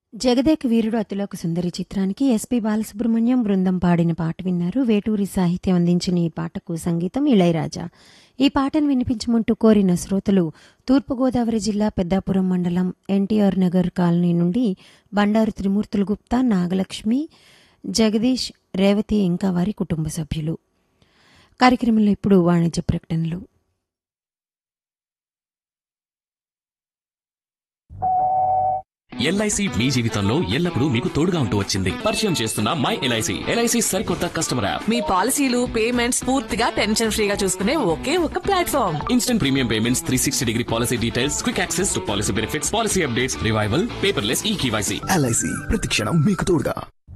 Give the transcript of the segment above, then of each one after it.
జగదేక వీరుడు అతులోక సుందరి చిత్రానికి ఎస్పి బాలసుబ్రహ్మణ్యం బృందం పాడిన పాట విన్నారు వేటూరి సాహిత్యం అందించిన ఈ పాటకు సంగీతం ఇళయరాజా ఈ పాటను వినిపించమంటూ కోరిన శ్రోతలు తూర్పుగోదావరి జిల్లా పెద్దాపురం మండలం ఎన్టీఆర్ నగర్ కాలనీ నుండి బండారు త్రిమూర్తులు గుప్తా నాగలక్ష్మి జగదీష్ రేవతి ఇంకా వారి కుటుంబ సభ్యులు కార్యక్రమంలో ఇప్పుడు వాణిజ్య ప్రకటనలు ఎల్ఐసి మీ జీవితంలో ఎల్లప్పుడూ మీకు తోడుగా ఉంటూ వచ్చింది పరిచయం చేస్తున్న మై ఎల్ఐసి ఎల్ఐసి సరికొత్త కస్టమర్ యాప్ మీ పాలసీలు పేమెంట్స్ పూర్తిగా టెన్షన్ ఫ్రీగా చూసుకునే ఒకే ఒక platform instant premium payments three sixty degree policy details quick access to policy benefits policy updates revival paperless e KYC LIC ప్రతిక్షణం మీకు తోడుగా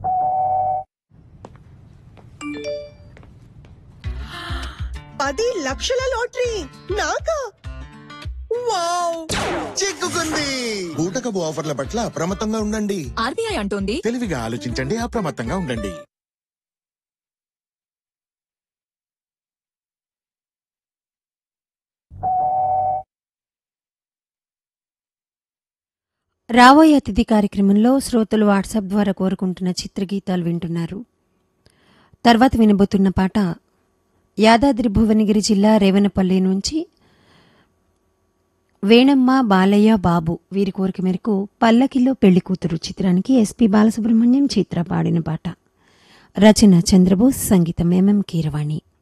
పది లక్షల లాటరీ నాకా వావ్ చిక్కుకుంది బూటకపు ఆఫర్ల పట్ల అప్రమత్తంగా ఉండండి ఆర్బీఐ అంటోంది తెలివిగా ఆలోచించండి అప్రమత్తంగా ఉండండి రాబోయే అతిథి కార్యక్రమంలో శ్రోతలు వాట్సాప్ ద్వారా కోరుకుంటున్న చిత్రగీతాలు వింటున్నారు తర్వాత వినబోతున్న పాట యాదాద్రి భువనగిరి జిల్లా రేవనపల్లి నుంచి వేణమ్మ బాలయ్య బాబు వీరి కోరిక మేరకు పల్లకిలో పెళ్లి కూతురు చిత్రానికి ఎస్పి బాలసుబ్రహ్మణ్యం చిత్ర పాడిన పాట రచన చంద్రబోస్ సంగీతం ఎంఎం కీరవాణి